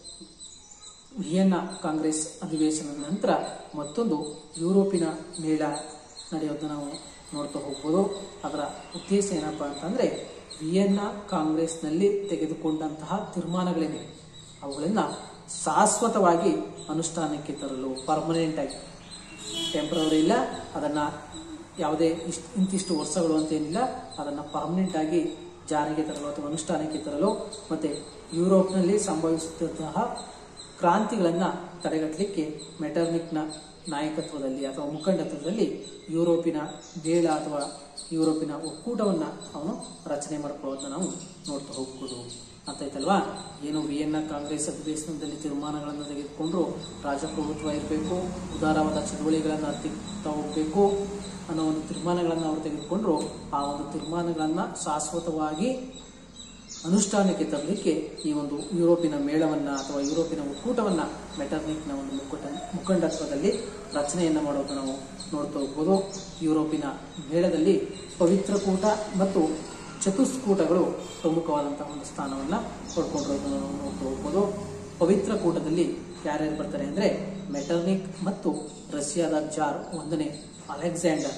ವಿಯೆನ್ನಾ ಕಾಂಗ್ರೆಸ್ ಅಧಿವೇಶನದ ನಂತರ ಮತ್ತೊಂದು ಯುರೋಪಿನ ಮೇಳ ನಡೆಯೋದನ್ನ ನಾವು ನೋಡ್ತಾ ಹೋಗ್ಬೋದು ಅದರ ಉದ್ದೇಶ ಏನಪ್ಪ ಅಂತಂದರೆ ವಿಯೆನ್ನಾ ಕಾಂಗ್ರೆಸ್ನಲ್ಲಿ ತೆಗೆದುಕೊಂಡಂತಹ ತೀರ್ಮಾನಗಳೇನಿವೆ ಅವುಗಳನ್ನು ಶಾಶ್ವತವಾಗಿ ಅನುಷ್ಠಾನಕ್ಕೆ ತರಲು ಪರ್ಮನೆಂಟ್ ಆಗಿ ಟೆಂಪ್ರವರಿ ಇಲ್ಲ ಅದನ್ನು ಯಾವುದೇ ಇಷ್ಟು ಇಂತಿಷ್ಟು ವರ್ಷಗಳು ಅಂತೇನಿಲ್ಲ ಅದನ್ನು ಪರ್ಮನೆಂಟ್ ಆಗಿ ಜಾರಿಗೆ ತರಲು ಅಥವಾ ಅನುಷ್ಠಾನಕ್ಕೆ ತರಲು ಮತ್ತು ಯುರೋಪ್ನಲ್ಲಿ ಸಂಭವಿಸುತ್ತಿದ್ದಂತಹ ಕ್ರಾಂತಿಗಳನ್ನು ತಡೆಗಟ್ಟಲಿಕ್ಕೆ ಮೆಟರ್ನಿಕ್ನ ನಾಯಕತ್ವದಲ್ಲಿ ಅಥವಾ ಮುಖಂಡತ್ವದಲ್ಲಿ ಯುರೋಪಿನ ಬೇಳ ಅಥವಾ ಯುರೋಪಿನ ಒಕ್ಕೂಟವನ್ನು ಅವನು ರಚನೆ ಮಾಡ್ಕೊಳ್ಳೋದನ್ನ ನಾವು ನೋಡ್ತಾ ಹೋಗ್ಬೋದು ಅರ್ಥಾಯ್ತಲ್ವಾ ಏನು ವಿಯೆನ್ನಾ ಕಾಂಗ್ರೆಸ್ ಅಧಿವೇಶನದಲ್ಲಿ ತೀರ್ಮಾನಗಳನ್ನು ತೆಗೆದುಕೊಂಡ್ರು ರಾಜಪ್ರಭುತ್ವ ಇರಬೇಕು ಉದಾರವಾದ ಚಳುವಳಿಗಳನ್ನು ಅತ್ತಿಕ್ತಾ ಹೋಗಬೇಕು ಅನ್ನೋ ಒಂದು ತೀರ್ಮಾನಗಳನ್ನು ಅವರು ತೆಗೆದುಕೊಂಡ್ರು ಆ ಒಂದು ತೀರ್ಮಾನಗಳನ್ನು ಶಾಶ್ವತವಾಗಿ ಅನುಷ್ಠಾನಕ್ಕೆ ತರಲಿಕ್ಕೆ ಈ ಒಂದು ಯುರೋಪಿನ ಮೇಳವನ್ನ ಅಥವಾ ಯುರೋಪಿನ ಒಕ್ಕೂಟವನ್ನ ಮೆಟರ್ನಿಕ್ನ ಒಂದು ಮುಖಂಡ ಮುಖಂಡತ್ವದಲ್ಲಿ ರಚನೆಯನ್ನ ಮಾಡೋದು ನಾವು ನೋಡ್ತಾ ಹೋಗ್ಬೋದು ಯುರೋಪಿನ ಮೇಳದಲ್ಲಿ ಪವಿತ್ರ ಕೂಟ ಮತ್ತು ಚತುಷ್ಕೂಟಗಳು ಪ್ರಮುಖವಾದಂತಹ ಒಂದು ಸ್ಥಾನವನ್ನ ಪಡ್ಕೊಂಡಿರೋದನ್ನು ನಾವು ನೋಡ್ತಾ ಹೋಗ್ಬೋದು ಪವಿತ್ರ ಕೂಟದಲ್ಲಿ ಯಾರ್ಯಾರು ಬರ್ತಾರೆ ಅಂದ್ರೆ ಮೆಟರ್ನಿಕ್ ಮತ್ತು ರಷ್ಯಾದ ಜಾರ್ ಒಂದನೇ ಅಲೆಕ್ಸಾಂಡರ್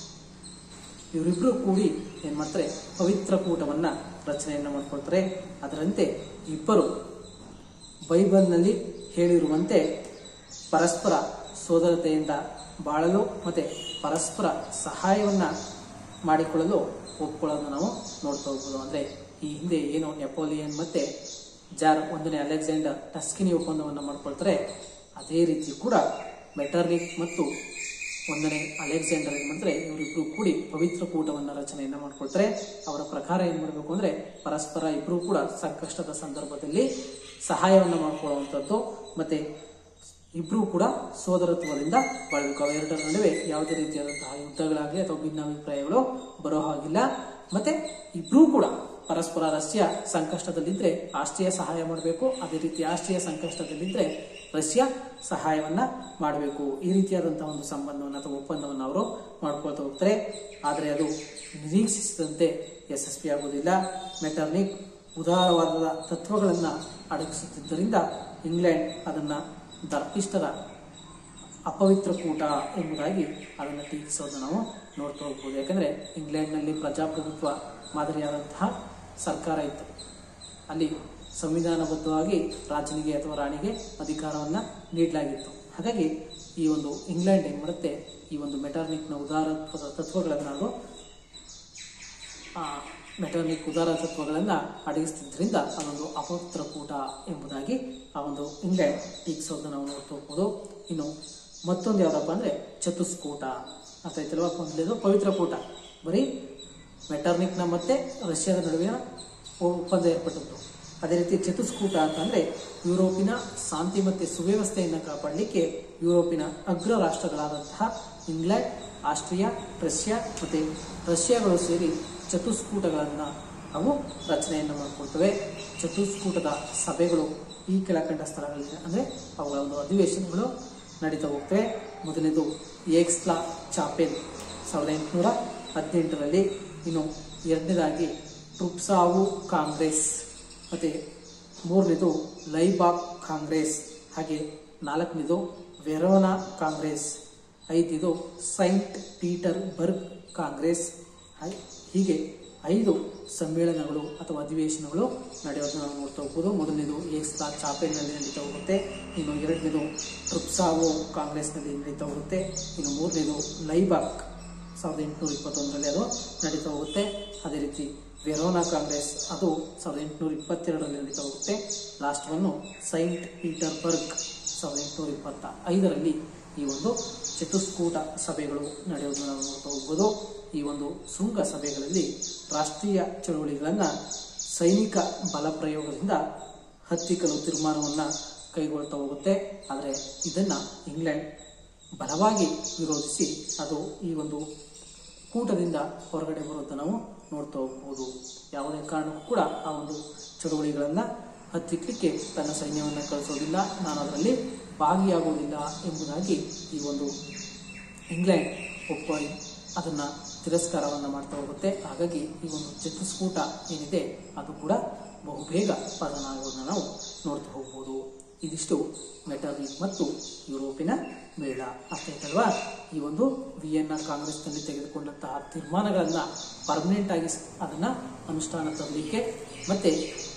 ಇವರಿಬ್ರು ಕೂಡಿ ಏನ್ ಮಾಡ್ತಾರೆ ಪವಿತ್ರ ಕೂಟವನ್ನ ರಚನೆಯನ್ನ ಮಾಡ್ಕೊಳ್ತಾರೆ ಅದರಂತೆ ಇಬ್ಬರು ಬೈಬಲ್ನಲ್ಲಿ ಹೇಳಿರುವಂತೆ ಪರಸ್ಪರ ಸೋದರತೆಯಿಂದ ಬಾಳಲು ಮತ್ತೆ ಪರಸ್ಪರ ಸಹಾಯವನ್ನ ಮಾಡಿಕೊಳ್ಳಲು ಒಪ್ಕೊಳ್ಳೋದನ್ನ ನಾವು ನೋಡ್ತಾ ಹೋಗ್ಬೋದು ಅಂದ್ರೆ ಈ ಹಿಂದೆ ಏನು ನೆಪೋಲಿಯನ್ ಮತ್ತೆ ಜಾರ್ ಒಂದನೇ ಅಲೆಕ್ಸಾಂಡರ್ ಟಸ್ಕಿನಿ ಒಪ್ಪಂದವನ್ನು ಮಾಡ್ಕೊಳ್ತಾರೆ ಅದೇ ರೀತಿ ಕೂಡ ಮೆಟರ್ನಿಕ್ ಮತ್ತು ಒಂದನೇ ಅಲೆಕ್ಸಾಂಡರ್ ಏನ್ ಮಾಡ್ತಾರೆ ಇವರಿಬ್ರು ಕೂಡಿ ಪವಿತ್ರ ಕೂಟವನ್ನ ರಚನೆಯನ್ನ ಮಾಡ್ಕೊಳ್ತಾರೆ ಅವರ ಪ್ರಕಾರ ಏನ್ ಮಾಡಬೇಕು ಅಂದ್ರೆ ಪರಸ್ಪರ ಇಬ್ರು ಕೂಡ ಸಂಕಷ್ಟದ ಸಂದರ್ಭದಲ್ಲಿ ಸಹಾಯವನ್ನ ಮಾಡ್ಕೊಳ್ಳುವಂಥದ್ದು ಮತ್ತೆ ಇಬ್ರು ಕೂಡ ಸೋದರತ್ವದಿಂದ ಬಾಳಬೇಕು ಅವೆರಡರ ನಡುವೆ ಯಾವುದೇ ರೀತಿಯಾದಂತಹ ಯುದ್ಧಗಳಾಗಲಿ ಅಥವಾ ಭಿನ್ನಾಭಿಪ್ರಾಯಗಳು ಬರೋ ಹಾಗಿಲ್ಲ ಮತ್ತೆ ಇಬ್ರು ಕೂಡ ಪರಸ್ಪರ ರಷ್ಯಾ ಸಂಕಷ್ಟದಲ್ಲಿದ್ರೆ ಆಸ್ಟ್ರಿಯಾ ಸಹಾಯ ಮಾಡಬೇಕು ಅದೇ ರೀತಿ ಆಸ್ಟ್ರಿಯಾ ಸಂಕಷ್ಟದಲ್ಲಿದ್ರೆ ರಷ್ಯಾ ಸಹಾಯವನ್ನ ಮಾಡಬೇಕು ಈ ರೀತಿಯಾದಂತಹ ಒಂದು ಸಂಬಂಧವನ್ನು ಅಥವಾ ಒಪ್ಪಂದವನ್ನು ಅವರು ಮಾಡ್ಕೊಳ್ತಾ ಹೋಗ್ತಾರೆ ಆದರೆ ಅದು ನಿರೀಕ್ಷಿಸಿದಂತೆ ಯಶಸ್ವಿಯಾಗುವುದಿಲ್ಲ ಮೆಟರ್ನಿಕ್ ಉದಾರವಾದ ತತ್ವಗಳನ್ನ ಅಡಗಿಸುತ್ತಿದ್ದರಿಂದ ಇಂಗ್ಲೆಂಡ್ ಅದನ್ನ ದರ್ಪಿಷ್ಟರ ಅಪವಿತ್ರ ಕೂಟ ಎಂಬುದಾಗಿ ಅದನ್ನು ಟೀಕಿಸೋದನ್ನು ನಾವು ನೋಡ್ತಾ ಹೋಗ್ಬೋದು ಯಾಕಂದ್ರೆ ಇಂಗ್ಲೆಂಡ್ನಲ್ಲಿ ಪ್ರಜಾಪ್ರಭುತ್ವ ಮಾದರಿಯಾದಂತಹ ಸರ್ಕಾರ ಇತ್ತು ಅಲ್ಲಿ ಸಂವಿಧಾನಬದ್ಧವಾಗಿ ರಾಜನಿಗೆ ಅಥವಾ ರಾಣಿಗೆ ಅಧಿಕಾರವನ್ನ ನೀಡಲಾಗಿತ್ತು ಹಾಗಾಗಿ ಈ ಒಂದು ಇಂಗ್ಲೆಂಡ್ ಏನ್ ಮಾಡುತ್ತೆ ಈ ಒಂದು ಮೆಟರ್ನಿಕ್ನ ಉದಾರತ್ವದ ತತ್ವಗಳನ್ನು ಅದು ಆ ಮೆಟರ್ನಿಕ್ ಉದಾರ ತತ್ವಗಳನ್ನು ಅಡಗಿಸ್ತಿದ್ರಿಂದ ಅದೊಂದು ಅಪವಿತ್ರ ಕೂಟ ಎಂಬುದಾಗಿ ಆ ಒಂದು ಇಂಗ್ಲೆಂಡ್ ಟೀಕಿಸೋದನ್ನ ನಾವು ನೋಡ್ತಾ ಹೋಗ್ಬೋದು ಇನ್ನು ಮತ್ತೊಂದು ಯಾವ್ದಪ್ಪ ಅಂದ್ರೆ ಚತುಷ್ಕೂಟ ಅರ್ಥ ಆಯ್ತಲ್ವಾ ಮೊದಲೇದು ಪವಿತ್ರ ಕೂಟ ಬರೀ ಮೆಟರ್ನಿಕ್ನ ಮತ್ತೆ ರಷ್ಯಾದ ನಡುವಿನ ಒಪ್ಪಂದ ಏರ್ಪಟ್ಟದ್ದು ಅದೇ ರೀತಿ ಚತುಷ್ಕೂಟ ಅಂತಂದ್ರೆ ಯುರೋಪಿನ ಶಾಂತಿ ಮತ್ತೆ ಸುವ್ಯವಸ್ಥೆಯನ್ನು ಕಾಪಾಡಲಿಕ್ಕೆ ಯುರೋಪಿನ ಅಗ್ರ ರಾಷ್ಟ್ರಗಳಾದಂತಹ ಇಂಗ್ಲೆಂಡ್ ಆಸ್ಟ್ರಿಯಾ ರಷ್ಯಾ ಮತ್ತೆ ರಷ್ಯಾಗಳು ಸೇರಿ ಚತುಷ್ಕೂಟಗಳನ್ನು ಅವು ರಚನೆಯನ್ನು ಮಾಡಿಕೊಳ್ತವೆ ಚತುಷ್ಕೂಟದ ಸಭೆಗಳು ಈ ಕೆಳಕಂಡ ಸ್ಥಳಗಳಲ್ಲಿ ಅಂದರೆ ಅವುಗಳ ಒಂದು ಅಧಿವೇಶನಗಳು ನಡೀತಾ ಹೋಗ್ತವೆ ಮೊದಲನೇದು ಏಕ್ಸ್ಲಾ ಚಾಪೆಲ್ ಸಾವಿರದ ಎಂಟುನೂರ ಹದಿನೆಂಟರಲ್ಲಿ ಇನ್ನು ಎರಡನೇದಾಗಿ ಟ್ರುಪ್ಸಾವು ಕಾಂಗ್ರೆಸ್ ಮತ್ತು ಮೂರನೇದು ಲೈಬಾಕ್ ಕಾಂಗ್ರೆಸ್ ಹಾಗೆ ನಾಲ್ಕನೇದು ವೆರೋನಾ ಕಾಂಗ್ರೆಸ್ ಐದನೇದು ಸೈಂಟ್ ಪೀಟರ್ ಬರ್ಗ್ ಕಾಂಗ್ರೆಸ್ ಹೈ- ಹೀಗೆ ಐದು ಸಮ್ಮೇಳನಗಳು ಅಥವಾ ಅಧಿವೇಶನಗಳು ನಡೆಯೋದನ್ನ ನಾವು ನೋಡ್ತಾ ಹೋಗ್ಬೋದು ಮೊದಲನೇದು ಏಕ್ಸ್ಲಾ ಚಾಪೆಲ್ನಲ್ಲಿ ನಡೀತಾ ಹೋಗುತ್ತೆ ಇನ್ನು ಎರಡನೇದು ಟ್ರುಪ್ಸಾವೋ ಕಾಂಗ್ರೆಸ್ನಲ್ಲಿ ನಡೀತಾ ಹೋಗುತ್ತೆ ಇನ್ನು ಮೂರನೇದು ಲೈಬಾಕ್ ಸಾವಿರದ ಎಂಟುನೂರ ಇಪ್ಪತ್ತೊಂದರಲ್ಲಿ ಅದು ನಡೀತಾ ಹೋಗುತ್ತೆ ಅದೇ ರೀತಿ ವೆರೋನಾ ಕಾಂಗ್ರೆಸ್ ಅದು ಸಾವಿರದ ಎಂಟುನೂರ ಇಪ್ಪತ್ತೆರಡರಲ್ಲಿ ನಡೀತಾ ಹೋಗುತ್ತೆ ಲಾಸ್ಟ್ ಒನ್ನು ಸೈಂಟ್ ಪೀಟರ್ಬರ್ಗ್ ಸಾವಿರದ ಎಂಟುನೂರ ಇಪ್ಪತ್ತ ಐದರಲ್ಲಿ ಈ ಒಂದು ಚತುಷ್ಕೂಟ ಸಭೆಗಳು ನಡೆಯೋದನ್ನು ನಾವು ನೋಡ್ತಾ ಹೋಗ್ಬೋದು ಈ ಒಂದು ಶೃಂಗ ಸಭೆಗಳಲ್ಲಿ ರಾಷ್ಟ್ರೀಯ ಚಳುವಳಿಗಳನ್ನು ಸೈನಿಕ ಬಲ ಪ್ರಯೋಗದಿಂದ ಹತ್ತಿಕ್ಕಲು ತೀರ್ಮಾನವನ್ನು ಕೈಗೊಳ್ತಾ ಹೋಗುತ್ತೆ ಆದರೆ ಇದನ್ನು ಇಂಗ್ಲೆಂಡ್ ಬಲವಾಗಿ ವಿರೋಧಿಸಿ ಅದು ಈ ಒಂದು ಕೂಟದಿಂದ ಹೊರಗಡೆ ಬರೋದನ್ನು ನಾವು ನೋಡ್ತಾ ಹೋಗ್ಬೋದು ಯಾವುದೇ ಕಾರಣಕ್ಕೂ ಕೂಡ ಆ ಒಂದು ಚಳುವಳಿಗಳನ್ನು ಹತ್ತಿಕ್ಕಲಿಕ್ಕೆ ತನ್ನ ಸೈನ್ಯವನ್ನು ಕಳಿಸೋದಿಲ್ಲ ನಾನು ಅದರಲ್ಲಿ ಭಾಗಿಯಾಗುವುದಿಲ್ಲ ಎಂಬುದಾಗಿ ಈ ಒಂದು ಇಂಗ್ಲೆಂಡ್ ಒಪ್ಪ ಅದನ್ನು ತಿರಸ್ಕಾರವನ್ನು ಮಾಡ್ತಾ ಹೋಗುತ್ತೆ ಹಾಗಾಗಿ ಈ ಒಂದು ಚತುಷ್ಕೂಟ ಏನಿದೆ ಅದು ಕೂಡ ಬಹುಬೇಗ ಪತನ ಆಗೋದನ್ನ ನಾವು ನೋಡ್ತಾ ಹೋಗ್ಬೋದು ಇದಿಷ್ಟು ಮೆಟರ್ನಿಕ್ ಮತ್ತು ಯುರೋಪಿನ ಮೇಳ ಅರ್ಥ ಆಯ್ತಲ್ವಾ ಈ ಒಂದು ವಿಯೆನ್ನಾ ಕಾಂಗ್ರೆಸ್ನಲ್ಲಿ ತೆಗೆದುಕೊಂಡಂತಹ ತೀರ್ಮಾನಗಳನ್ನು ಪರ್ಮನೆಂಟ್ ಆಗಿ ಸ್- ಅದನ್ನ ಅನುಷ್ಠಾನ ತರಲಿಕ್ಕೆ ಮತ್ತೆ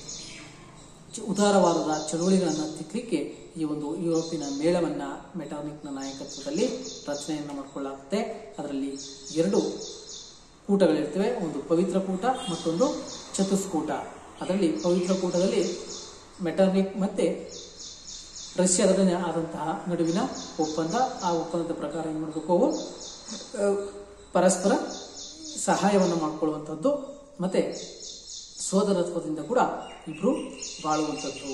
ಚ- ಉದಾರವಾದದ ಚಳುವಳಿಗಳನ್ನು ತಿಕ್ಕಲಿಕ್ಕೆ ಈ ಒಂದು ಯುರೋಪಿನ ಮೇಳವನ್ನ ಮೆಟಾನಿಕ್ನ ನಾಯಕತ್ವದಲ್ಲಿ ರಚನೆಯನ್ನು ಮಾಡಿಕೊಳ್ಳಾಗುತ್ತೆ ಅದರಲ್ಲಿ ಎರಡು ಕೂಟಗಳಿರ್ತವೆ ಒಂದು ಪವಿತ್ರ ಕೂಟ ಮತ್ತೊಂದು ಚತುಷ್ಕೂಟ ಅದರಲ್ಲಿ ಪವಿತ್ರ ಕೂಟದಲ್ಲಿ ಮೆಟರ್ನಿಕ್ ಮತ್ತೆ ರಷ್ಯಾದೊಡನೆ ಆದಂತಹ ನಡುವಿನ ಒಪ್ಪಂದ ಆ ಒಪ್ಪಂದದ ಪ್ರಕಾರ ಏನು ಮಾಡಬೇಕು ಅವು ಆ, ಪರಸ್ಪರ ಸಹಾಯವನ್ನು ಮಾಡಿಕೊಳ್ಳುವಂಥದ್ದು ಮತ್ತೆ ಸೋದರತ್ವದಿಂದ ಕೂಡ ಇಬ್ರು ಬಾಳುವಂಥದ್ದು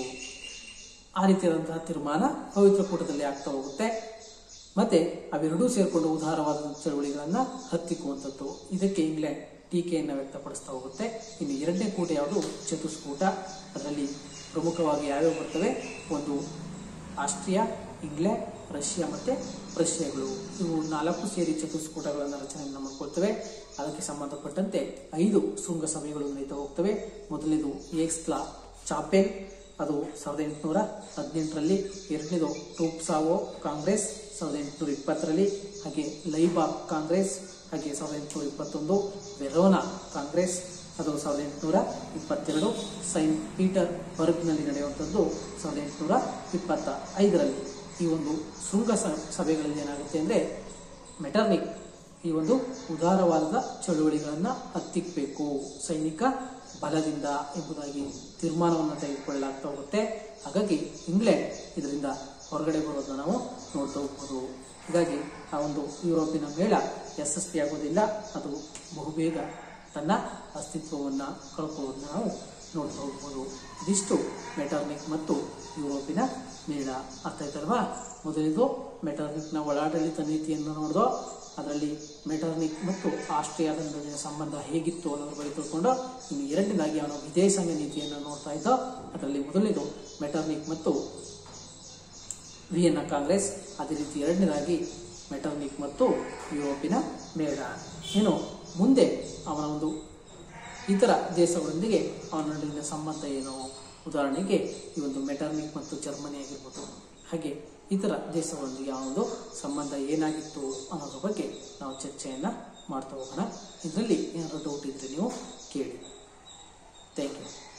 ಆ ರೀತಿಯಾದಂತಹ ತೀರ್ಮಾನ ಪವಿತ್ರ ಕೂಟದಲ್ಲಿ ಆಗ್ತಾ ಹೋಗುತ್ತೆ ಮತ್ತೆ ಅವೆರಡೂ ಸೇರಿಕೊಂಡು ಉದಾರವಾದ ಚಳುವಳಿಗಳನ್ನ ಹತ್ತಿಕ್ಕುವಂಥದ್ದು ಇದಕ್ಕೆ ಇಂಗ್ಲೆಂಡ್ ಟೀಕೆಯನ್ನು ವ್ಯಕ್ತಪಡಿಸ್ತಾ ಹೋಗುತ್ತೆ ಇನ್ನು ಎರಡನೇ ಕೂಟ ಯಾವುದು ಚತುಷ್ಕೂಟ ಅದರಲ್ಲಿ ಪ್ರಮುಖವಾಗಿ ಯಾವ್ಯಾವ ಬರ್ತವೆ ಒಂದು ಆಸ್ಟ್ರಿಯಾ ಇಂಗ್ಲೆಂಡ್ ರಷ್ಯಾ ಮತ್ತೆ ಪ್ರಷ್ಯಾಗಳು ಇವು ನಾಲ್ಕು ಸೇರಿ ಚತುಷ್ಕೂಟಗಳನ್ನು ರಚನೆಯನ್ನು ಮಾಡ್ಕೊಳ್ತವೆ ಅದಕ್ಕೆ ಸಂಬಂಧಪಟ್ಟಂತೆ ಐದು ಶೃಂಗ ಸಭೆಗಳು ನಡೀತಾ ಹೋಗ್ತವೆ ಮೊದಲನೇದು ಏಕ್ಸ್ಲಾ ಚಾಪೆಲ್ ಅದು ಸಾವಿರದ ಎಂಟುನೂರ ಹದಿನೆಂಟರಲ್ಲಿ ಎರಡನೇದು ಟೂಪ್ಸಾವೋ ಕಾಂಗ್ರೆಸ್ ಸಾವಿರದ ಎಂಟುನೂರ ಇಪ್ಪತ್ತರಲ್ಲಿ ಹಾಗೆ ಲೈಬಾ ಕಾಂಗ್ರೆಸ್ ಹಾಗೆ ಸಾವಿರದ ಎಂಟುನೂರ ಇಪ್ಪತ್ತೊಂದು ವೆರೋನಾ ಕಾಂಗ್ರೆಸ್ ಅದು ಸಾವಿರದ ಎಂಟುನೂರ ಇಪ್ಪತ್ತೆರಡು ಸೈಂಟ್ ಪೀಟರ್ ಬರ್ಗ್ನಲ್ಲಿ ನಡೆಯುವಂಥದ್ದು ಸಾವಿರದ ಎಂಟುನೂರ ಇಪ್ಪತ್ತ ಐದರಲ್ಲಿ ಈ ಒಂದು ಶೃಂಗ ಸ- ಸಭೆಗಳಲ್ಲಿ ಏನಾಗುತ್ತೆ ಅಂದರೆ ಮೆಟರ್ನಿಕ್ ಈ ಒಂದು ಉದಾರವಾದದ ಚಳುವಳಿಗಳನ್ನು ಹತ್ತಿಕ್ಕಬೇಕು ಸೈನಿಕ ಬಲದಿಂದ ಎಂಬುದಾಗಿ ತೀರ್ಮಾನವನ್ನು ತೆಗೆದುಕೊಳ್ಳಲಾಗ್ತಾ ಹೋಗುತ್ತೆ ಹಾಗಾಗಿ ಇಂಗ್ಲೆಂಡ್ ಇದರಿಂದ ಹೊರಗಡೆ ಬರೋದನ್ನ ನಾವು ನೋಡ್ತಾ ಹೋಗ್ಬೋದು ಹೀಗಾಗಿ ಆ ಒಂದು ಯುರೋಪಿನ ಮೇಳ ಯಶಸ್ವಿಯಾಗೋದಿಲ್ಲ ಅದು ಬಹುಬೇಗ ತನ್ನ ಅಸ್ತಿತ್ವವನ್ನು ಕಳ್ಕೊಳ್ಳೋದನ್ನ ನಾವು ನೋಡ್ತಾ ಹೋಗ್ಬೋದು ಇದಿಷ್ಟು ಮೆಟರ್ನಿಕ್ ಮತ್ತು ಯುರೋಪಿನ ಮೇಳ ಅರ್ಥ ಆಯ್ತಲ್ವಾ ಮೊದಲಿದು ಮೆಟರ್ನಿಕ್ನ ಒಳಾಡಳಿತ ನೀತಿಯನ್ನು ನೋಡಿದೋ ಅದರಲ್ಲಿ ಮೆಟರ್ನಿಕ್ ಮತ್ತು ಆಸ್ಟ್ರಿಯಾದ ನಡುವಿನ ಸಂಬಂಧ ಹೇಗಿತ್ತು ಅನ್ನೋದ್ರ ಬಗ್ಗೆ ತಿಳ್ಕೊಂಡು ಇನ್ನು ಎರಡನೇದಾಗಿ ಅವನು ವಿದೇಶಾಂಗ ನೀತಿಯನ್ನು ನೋಡ್ತಾ ಇದ್ದೋ ಅದರಲ್ಲಿ ಮೊದಲನೇದು ಮೆಟರ್ನಿಕ್ ಮತ್ತು ವಿಯೆನ್ನಾ ಕಾಂಗ್ರೆಸ್ ಅದೇ ರೀತಿ ಎರಡನೇದಾಗಿ ಮೆಟರ್ನಿಕ್ ಮತ್ತು ಯುರೋಪಿನ ಮೇಳ ಇನ್ನು ಮುಂದೆ ಅವನ ಒಂದು ಇತರ ದೇಶಗಳೊಂದಿಗೆ ಅವನ ನಡುವಿನ ಸಂಬಂಧ ಏನು ಉದಾಹರಣೆಗೆ ಈ ಒಂದು ಮೆಟರ್ನಿಕ್ ಮತ್ತು ಜರ್ಮನಿ ಆಗಿರ್ಬೋದು ಹಾಗೆ ಇತರ ದೇಶಗಳೊಂದಿಗೆ ಅವನ ಒಂದು ಸಂಬಂಧ ಏನಾಗಿತ್ತು ಅನ್ನೋದ್ರ ಬಗ್ಗೆ ನಾವು ಚರ್ಚೆಯನ್ನು ಮಾಡ್ತಾ ಹೋಗೋಣ ಇದರಲ್ಲಿ ಏನಾದರೂ ಡೌಟ್ ಇದ್ರೆ ನೀವು ಕೇಳಿ ಥ್ಯಾಂಕ್ ಯು